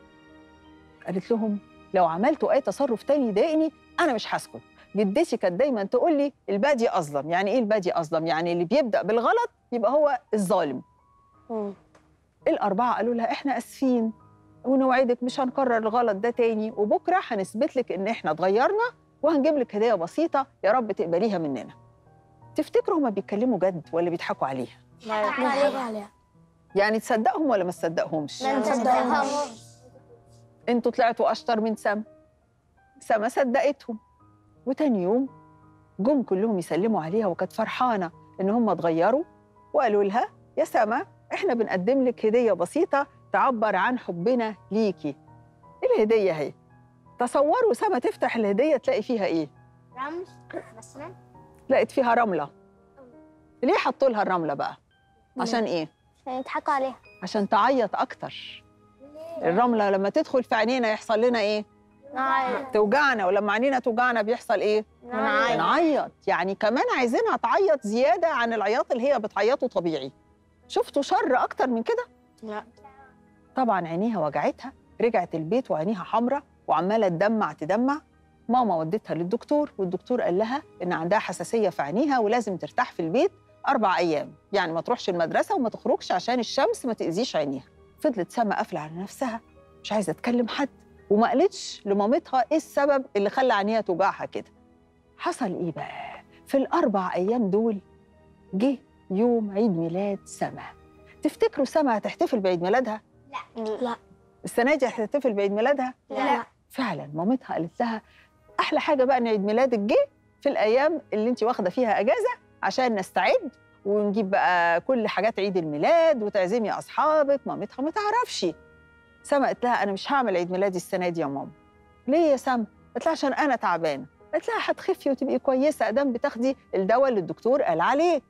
قالت لهم لو عملتوا اي تصرف تاني يضايقني انا مش هسكت جدتي كانت دايما تقول لي البادي اظلم يعني ايه البادي اظلم يعني اللي بيبدا بالغلط يبقى هو الظالم الاربعه قالوا لها احنا اسفين ونوعدك مش هنكرر الغلط ده تاني وبكره هنثبت لك ان احنا اتغيرنا وهنجيب لك هديه بسيطه يا رب تقبليها مننا تفتكروا هما بيتكلموا جد ولا بيضحكوا عليها عليها يعني تصدقهم ولا ما تصدقهمش ما نصدقهمش انتوا طلعتوا اشطر من سما سما صدقتهم وتاني يوم جم كلهم يسلموا عليها وكانت فرحانه ان هم اتغيروا وقالوا لها يا سما احنا بنقدم لك هديه بسيطه تعبر عن حبنا ليكي الهديه اهي تصوروا سما تفتح الهديه تلاقي فيها ايه رمز مثلا لقيت فيها رمله ليه حطوا لها الرمله بقى عشان ايه عشان يضحكوا عليها عشان تعيط اكتر الرمله لما تدخل في عينينا يحصل لنا ايه نعيط توجعنا ولما عينينا توجعنا بيحصل ايه نعيط نعيط يعني كمان عايزينها تعيط زياده عن العياط اللي هي بتعيطه طبيعي شفتوا شر اكتر من كده لا. طبعا عينيها وجعتها رجعت البيت وعينيها حمراء وعماله تدمع تدمع ماما ودتها للدكتور والدكتور قال لها ان عندها حساسيه في عينيها ولازم ترتاح في البيت اربع ايام يعني ما تروحش المدرسه وما تخرجش عشان الشمس ما تاذيش عينيها فضلت سما قافله على نفسها مش عايزه تكلم حد وما قالتش لمامتها ايه السبب اللي خلى عينيها توجعها كده حصل ايه بقى في الاربع ايام دول جه يوم عيد ميلاد سما تفتكروا سما هتحتفل بعيد ميلادها لا السنه دي هتحتفل بعيد ميلادها لا فعلا مامتها قالت لها احلى حاجه بقى ان عيد ميلادك جه في الايام اللي انت واخده فيها اجازه عشان نستعد ونجيب بقى كل حاجات عيد الميلاد وتعزمي اصحابك مامتها ما تعرفش سما قالت لها انا مش هعمل عيد ميلادي السنه دي يا ماما ليه يا سما قالت لها عشان انا تعبانه قالت لها هتخفي وتبقي كويسه ادام بتاخدي الدواء اللي الدكتور قال عليه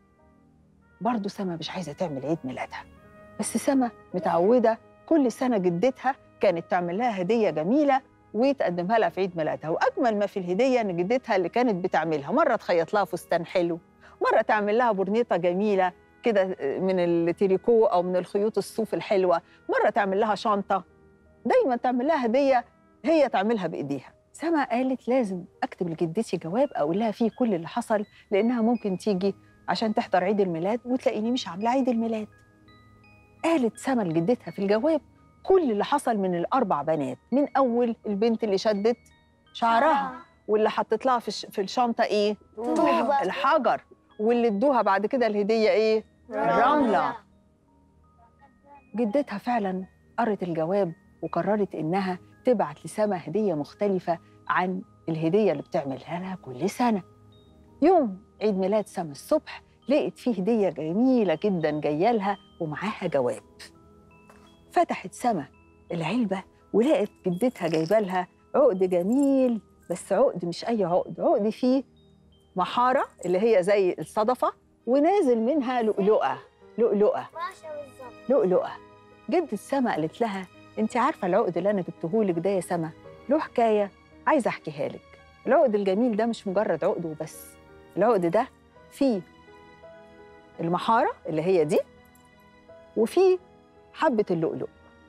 برضه سما مش عايزه تعمل عيد ميلادها بس سما متعوده كل سنه جدتها كانت تعمل لها هديه جميله وتقدمها لها في عيد ميلادها واجمل ما في الهديه ان جدتها اللي كانت بتعملها مره تخيط لها فستان حلو مره تعمل لها برنيطه جميله كده من التريكو او من الخيوط الصوف الحلوه مره تعمل لها شنطه دايما تعمل لها هديه هي تعملها بايديها سما قالت لازم اكتب لجدتي جواب اقول لها فيه كل اللي حصل لانها ممكن تيجي عشان تحضر عيد الميلاد وتلاقيني مش عامله عيد الميلاد قالت سما لجدتها في الجواب كل اللي حصل من الاربع بنات من اول البنت اللي شدت شعرها واللي حطت لها في الش- في الشنطه ايه طوبة. الحجر واللي ادوها بعد كده الهديه ايه رمله جدتها فعلا قرت الجواب وقررت انها تبعت لسما هديه مختلفه عن الهديه اللي بتعملها لها كل سنه يوم عيد ميلاد سما الصبح لقت فيه هديه جميله جدا جايه لها ومعاها جواب فتحت سما العلبه ولقت جدتها جايبه لها عقد جميل بس عقد مش اي عقد عقد فيه محاره اللي هي زي الصدفه ونازل منها لؤلؤه لؤلؤه لؤلؤه جدة سما قالت لها انت عارفه العقد اللي انا جبتهولك ده يا سما له حكايه عايزه احكيها لك العقد الجميل ده مش مجرد عقد وبس العقد ده فيه المحاره اللي هي دي وفيه حبه اللؤلؤ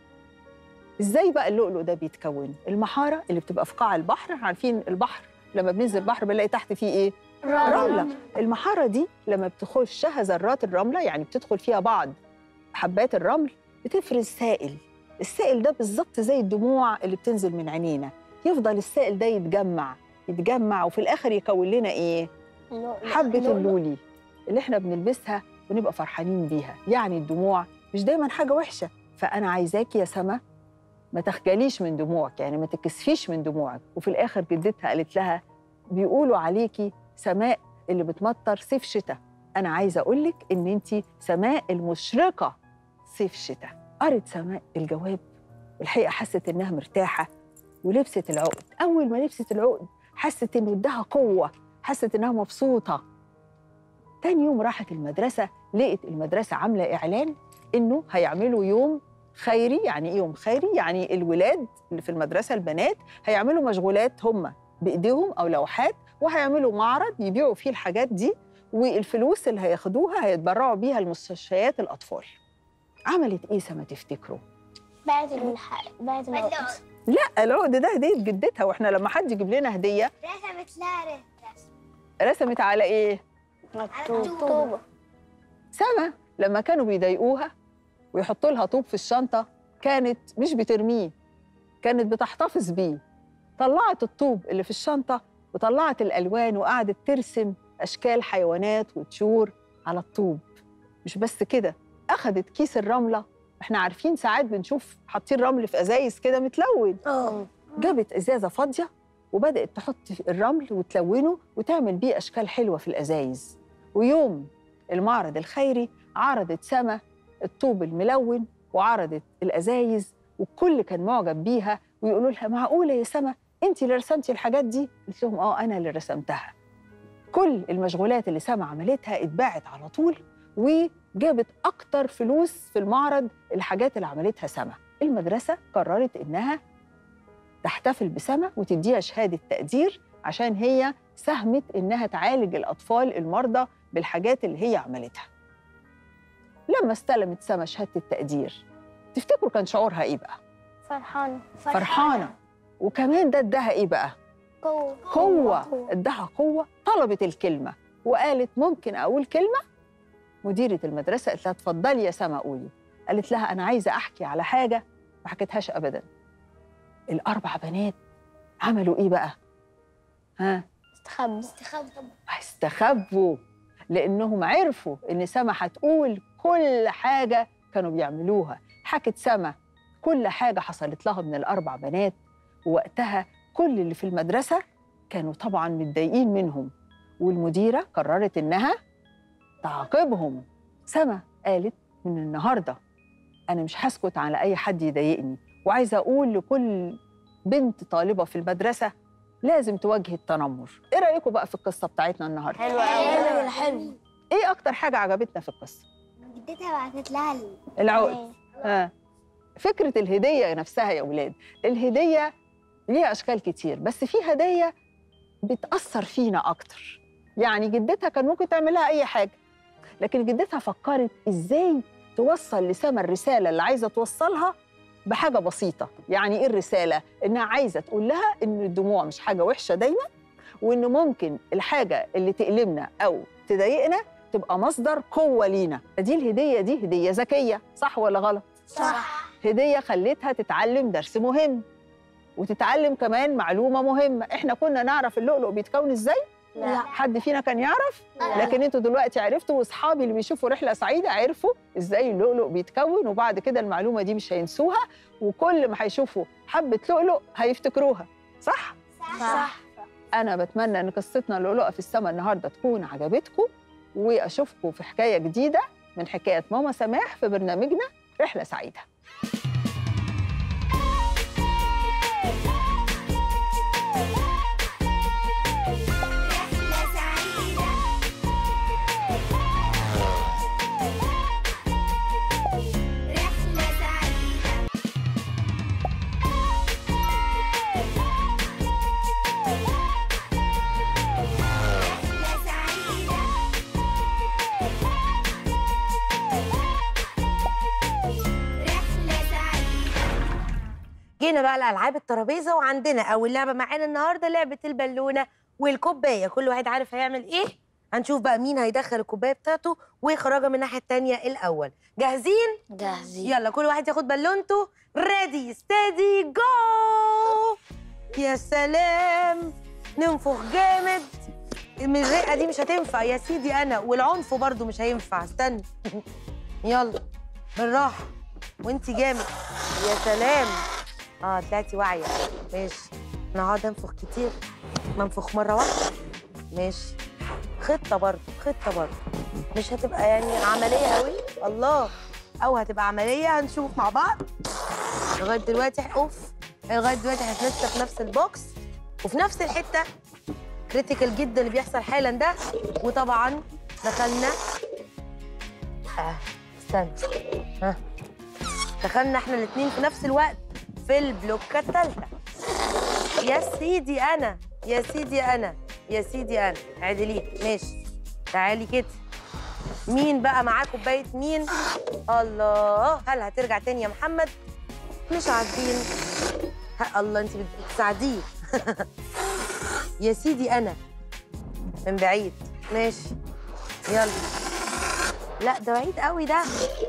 ازاي بقى اللؤلؤ ده بيتكون المحاره اللي بتبقى في قاع البحر عارفين البحر لما بننزل البحر بنلاقي تحت فيه ايه رمله المحاره دي لما بتخشها ذرات الرمله يعني بتدخل فيها بعض حبات الرمل بتفرز سائل السائل ده بالظبط زي الدموع اللي بتنزل من عينينا يفضل السائل ده يتجمع يتجمع وفي الاخر يكون لنا ايه حبه اللولي اللي احنا بنلبسها ونبقى فرحانين بيها يعني الدموع مش دايما حاجه وحشه فانا عايزاكي يا سما ما تخجليش من دموعك يعني ما تكسفيش من دموعك وفي الاخر جدتها قالت لها بيقولوا عليكي سماء اللي بتمطر صيف شتاء انا عايزه اقول لك ان انت سماء المشرقه صيف شتاء قرت سماء الجواب والحقيقه حست انها مرتاحه ولبست العقد اول ما لبست العقد حست انه اداها قوه حست انها مبسوطه تاني يوم راحت المدرسه لقت المدرسه عامله اعلان انه هيعملوا يوم خيري يعني ايه يوم خيري يعني الولاد اللي في المدرسه البنات هيعملوا مشغولات هم بايديهم او لوحات وهيعملوا معرض يبيعوا فيه الحاجات دي والفلوس اللي هياخدوها هيتبرعوا بيها لمستشفيات الاطفال عملت ايه سما تفتكروا بعد الح... بعد العقد لا العقد ده هديه جدتها واحنا لما حد يجيب لنا هديه رسمت لها رسم رسمت على ايه طوبة سما لما كانوا بيضايقوها ويحطوا لها طوب في الشنطه كانت مش بترميه كانت بتحتفظ بيه طلعت الطوب اللي في الشنطه وطلعت الالوان وقعدت ترسم اشكال حيوانات وطيور على الطوب مش بس كده اخذت كيس الرمله احنا عارفين ساعات بنشوف حاطين رمل في ازايز كده متلون اه جابت ازازه فاضيه وبدات تحط الرمل وتلونه وتعمل بيه اشكال حلوه في الازايز ويوم المعرض الخيري عرضت سما الطوب الملون وعرضت الازايز والكل كان معجب بيها ويقولوا لها معقوله يا سما انت اللي رسمتي الحاجات دي قلت لهم اه انا اللي رسمتها كل المشغولات اللي سما عملتها اتباعت على طول وجابت اكتر فلوس في المعرض الحاجات اللي عملتها سما المدرسه قررت انها تحتفل بسما وتديها شهاده تقدير عشان هي ساهمت انها تعالج الاطفال المرضى بالحاجات اللي هي عملتها لما استلمت سما شهاده التقدير تفتكروا كان شعورها ايه بقى فرحانة فرحانه وكمان ده اداها ايه بقى قوة قوه اداها قوه طلبت الكلمه وقالت ممكن اقول كلمه مديره المدرسه قالت لها اتفضلي يا سما قولي قالت لها انا عايزه احكي على حاجه ما حكيتهاش ابدا الاربع بنات عملوا ايه بقى ها استخبى استخبى استخبوا لانهم عرفوا ان سما هتقول كل حاجه كانوا بيعملوها حكت سما كل حاجه حصلت لها من الاربع بنات ووقتها كل اللي في المدرسه كانوا طبعا متضايقين منهم والمديره قررت انها تعاقبهم سما قالت من النهارده انا مش هسكت على اي حد يضايقني وعايزه اقول لكل بنت طالبه في المدرسه لازم تواجه التنمر ايه رايكم بقى في القصه بتاعتنا النهارده حلوة حلو قوي حلو ايه اكتر حاجه عجبتنا في القصه جدتها بعتت لها ال- العقد ها فكره الهديه نفسها يا ولاد الهديه ليها اشكال كتير بس في هدايا بتاثر فينا اكتر يعني جدتها كان ممكن تعمل لها اي حاجه لكن جدتها فكرت ازاي توصل لسما الرساله اللي عايزه توصلها بحاجه بسيطه يعني ايه الرساله انها عايزه تقول لها ان الدموع مش حاجه وحشه دايما وان ممكن الحاجه اللي تألمنا او تضايقنا تبقى مصدر قوه لينا دي الهديه دي هديه ذكيه صح ولا غلط صح هديه خلتها تتعلم درس مهم وتتعلم كمان معلومه مهمه احنا كنا نعرف اللؤلؤ بيتكون ازاي لا حد فينا كان يعرف لا. لكن انتوا دلوقتي عرفتوا واصحابي اللي بيشوفوا رحله سعيده عرفوا ازاي اللؤلؤ بيتكون وبعد كده المعلومه دي مش هينسوها وكل ما هيشوفوا حبه لؤلؤ هيفتكروها صح صح انا بتمنى ان قصتنا اللؤلؤه في السماء النهارده تكون عجبتكم واشوفكم في حكايه جديده من حكايه ماما سماح في برنامجنا رحله سعيده رحلة سعيدة رحلة سعيدة رحلة سعيدة رحلة سعيدة جينا بقى لالعاب الترابيزه وعندنا اول لعبه معانا النهارده لعبه البالونه والكوبايه كل واحد عارف هيعمل ايه هنشوف بقى مين هيدخل الكوبايه بتاعته ويخرجها من الناحيه التانيه الاول جاهزين جاهزين يلا كل واحد ياخد بالونته ريدي ستيدي جو يا سلام ننفخ جامد من الرئه دي مش هتنفع يا سيدي انا والعنف برضو مش هينفع استنى يلا بالراحه وانت جامد يا سلام اه طلعتي واعيه ماشي انا هقعد انفخ كتير منفخ مره واحده ماشي خطه برضو خطه برضو مش هتبقى يعني عمليه قوي الله او هتبقى عمليه هنشوف مع بعض لغايه دلوقتي اوف لغايه دلوقتي احنا لسه في نفس البوكس وفي نفس الحته كريتيكال جدا اللي بيحصل حالا ده وطبعا دخلنا آه استنى ها دخلنا احنا الاثنين في نفس الوقت في البلوكه الثالثه يا سيدي انا يا سيدي انا يا سيدي انا عدلي ماشي تعالي كده مين بقى معاه كوبايه مين الله هل هترجع تاني يا محمد مش عارفين ها الله انت بتساعديه يا سيدي انا من بعيد ماشي يلا لا ده بعيد قوي ده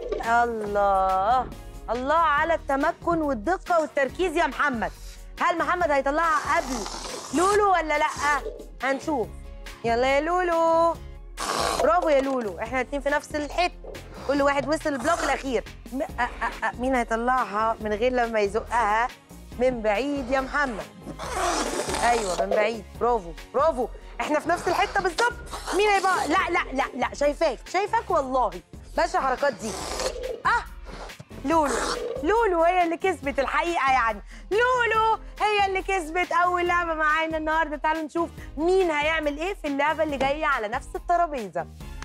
الله الله على التمكن والدقه والتركيز يا محمد هل محمد هيطلعها قبل لولو ولا لا هنشوف يلا يا لولو برافو يا لولو احنا الاتنين في نفس الحته كل واحد وصل البلوك الاخير م- أ- أ- أ- مين هيطلعها من غير لما يزقها من بعيد يا محمد ايوه من بعيد برافو برافو احنا في نفس الحته بالظبط مين هيبقى لا لا لا لا شايفاك شايفاك والله باشا الحركات دي اه لولو لولو هي اللي كسبت الحقيقه يعني لولو هي اللي كسبت اول لعبه معانا النهارده تعالوا نشوف مين هيعمل ايه في اللعبه اللي جايه على نفس الترابيزه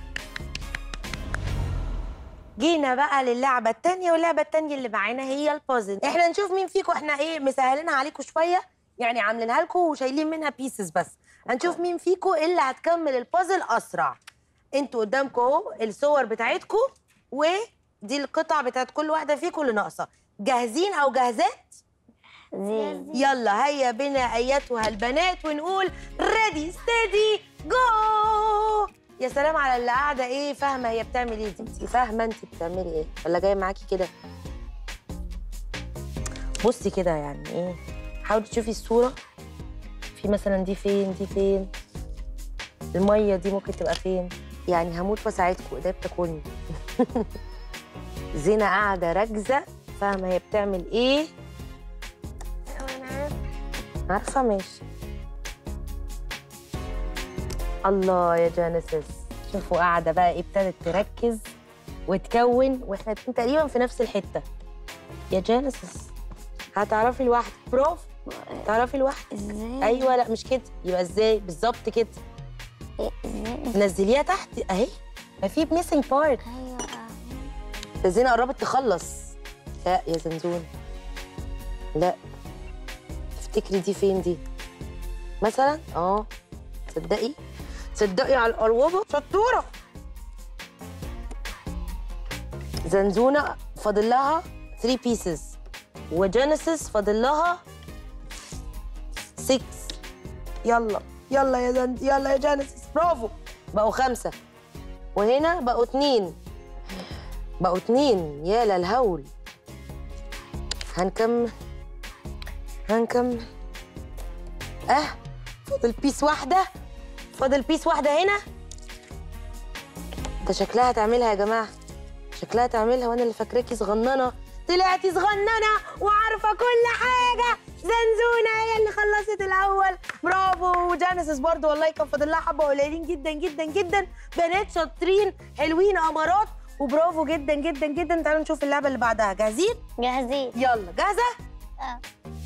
جينا بقى للعبه التانية واللعبه التانية اللي معانا هي البازل احنا نشوف مين فيكم احنا ايه مسهلينها عليكم شويه يعني عاملينها لكم وشايلين منها بيسز بس هنشوف مين فيكم اللي هتكمل البازل اسرع انتوا قدامكم اهو الصور بتاعتكم ودي القطع بتاعت كل واحده فيكم اللي ناقصه جاهزين او جاهزات زين يلا هيا بنا ايتها البنات ونقول ريدي ستيدي جو يا سلام على اللي قاعده ايه فاهمه هي بتعمل ايه دي انت فاهمه انت بتعملي ايه ولا جايه معاكي كده بصي كده يعني ايه حاولي تشوفي الصوره في مثلا دي فين دي فين الميه دي ممكن تبقى فين يعني هموت واساعدكم ايديا بتاكلني زينه قاعده راكزه فاهمه هي بتعمل ايه عارفه ماشي الله يا جانيسيس شوفوا قاعده بقى ايه ابتدت تركز وتكون واحنا الاتنين تقريبا في نفس الحته يا جانيسيس هتعرفي لوحدك برافو تعرفي لوحدك ازاي ايوه لا مش كده يبقى ازاي بالظبط كده ازاي نزليها تحت اهي ما في ميسنج بارت ايوه ده زينه قربت تخلص لا يا زنزون لا تفتكري دي فين دي مثلا اه تصدقي تصدقي على القروبه شطوره زنزونه فاضل لها 3 بيسز وجينيسيس فاضل لها 6 يلا يلا يا زن... يلا يا جينيسيس برافو بقوا خمسه وهنا بقوا اتنين بقوا اتنين يا للهول هنكمل هنكمل اه فاضل بيس واحدة فاضل بيس واحدة هنا ده شكلها تعملها يا جماعة شكلها تعملها وانا اللي فاكراكي صغننة طلعتي صغننة وعارفة كل حاجة زنزونة هي اللي خلصت الأول برافو وجانيسيس برضو والله كان فاضل لها حبة قليلين جدا جدا جدا بنات شاطرين حلوين أمارات وبرافو جدا جدا جدا تعالوا نشوف اللعبة اللي بعدها جاهزين؟ جاهزين يلا جاهزة؟ اه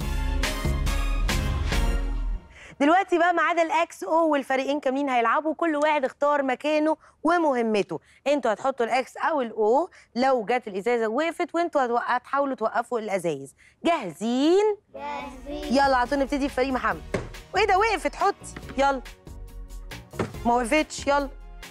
دلوقتي بقى ميعاد الاكس او والفريقين كاملين هيلعبوا كل واحد اختار مكانه ومهمته انتوا هتحطوا الاكس او الاو لو جت الازازه وقفت وانتوا هتوق- هتحاولوا توقفوا الازايز جاهزين جاهزين يلا عطونا نبتدي بفريق محمد وايه ده وقفت حطي يلا ما وقفتش يلا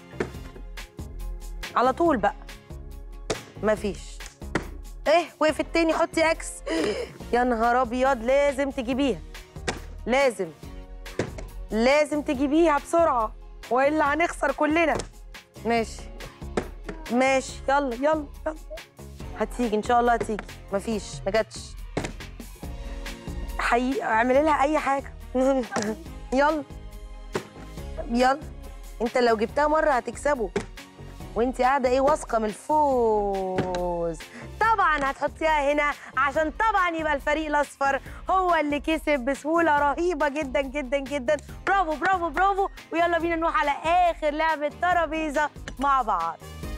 على طول بقى مفيش ايه وقفت تاني حطي اكس يا نهار ابيض لازم تجيبيها لازم لازم تجيبيها بسرعه والا هنخسر كلنا ماشي ماشي يلا يلا يلا هتيجي ان شاء الله هتيجي مفيش ما جاتش حقيقي اعملي لها اي حاجه يلا يلا انت لو جبتها مره هتكسبه وانت قاعده ايه واثقه من الفوز طبعا هتحطيها هنا عشان طبعا يبقى الفريق الاصفر هو اللي كسب بسهوله رهيبه جدا جدا جدا برافو برافو برافو ويلا بينا نروح على اخر لعبه ترابيزه مع بعض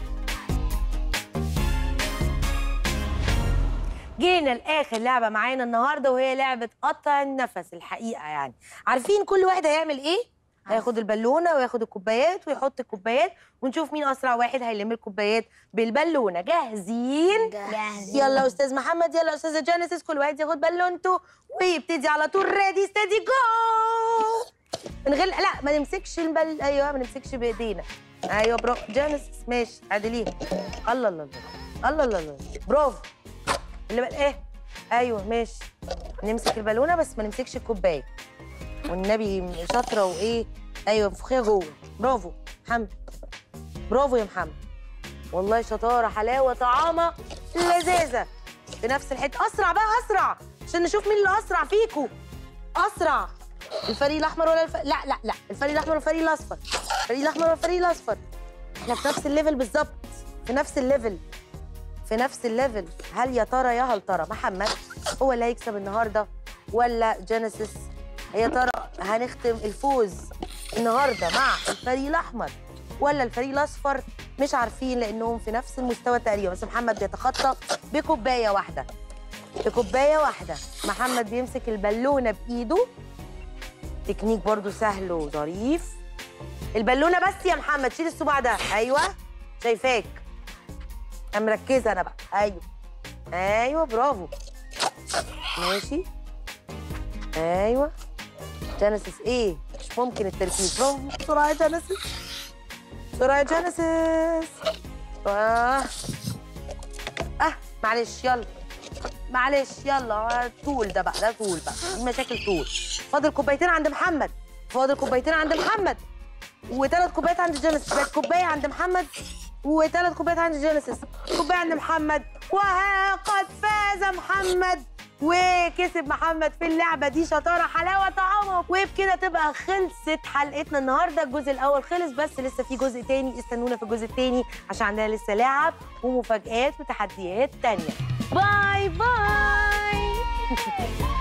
جينا لاخر لعبه معانا النهارده وهي لعبه قطع النفس الحقيقه يعني عارفين كل واحد هيعمل ايه هياخد البالونه وياخد الكوبايات ويحط الكوبايات ونشوف مين اسرع واحد هيلم الكوبايات بالبالونه جاهزين جاهزين يلا استاذ محمد يلا استاذه جانيسيس كل واحد ياخد بالونته ويبتدي على طول ريدي ستدي جو من غير لا ما نمسكش البل ايوه ما نمسكش بايدينا ايوه برافو جانيسيس ماشي عادلين الله الله الله الله الله الله برافو اللي بقى ايه ايوه ماشي نمسك البالونه بس ما نمسكش الكوبايه والنبي شاطره وايه ايوه انفخيها جوه برافو محمد برافو يا محمد والله شطاره حلاوه طعامه لذاذه في نفس الحته اسرع بقى اسرع عشان نشوف مين اللي اسرع فيكو اسرع الفريق الاحمر ولا الف... لا لا لا الفريق الاحمر والفريق الاصفر الفريق الاحمر والفريق الاصفر احنا في نفس الليفل بالظبط في نفس الليفل في نفس الليفل هل يا ترى يا هل ترى محمد هو اللي هيكسب النهارده ولا جينيسيس يا ترى هنختم الفوز النهارده مع الفريق الاحمر ولا الفريق الاصفر مش عارفين لانهم في نفس المستوى تقريبا بس محمد بيتخطى بكوبايه واحده بكوبايه واحده محمد بيمسك البالونه بايده تكنيك برضو سهل وظريف البالونه بس يا محمد شيل الصباع ده ايوه شايفاك انا مركزه انا بقى ايوه ايوه برافو ماشي ايوه جينيسيس ايه مش ممكن التركيز برافو بسرعه يا جينيسيس بسرعه يا جينيسيس اه اه معلش يلا معلش يلا طول ده بقى ده طول بقى دي مشاكل طول فاضل كوبايتين عند محمد فاضل كوبايتين عند محمد وثلاث كوبايات عند جينيسيس بقت كوبايه عند محمد وثلاث كوبايات عند جينيسيس كوبايه عند محمد وها قد فاز محمد وكسب محمد في اللعبه دي شطاره حلاوه طعامه وبكده تبقى خلصت حلقتنا النهارده الجزء الاول خلص بس لسه في جزء تاني استنونا في الجزء التاني عشان عندنا لسه لعب ومفاجآت وتحديات تانية باي باي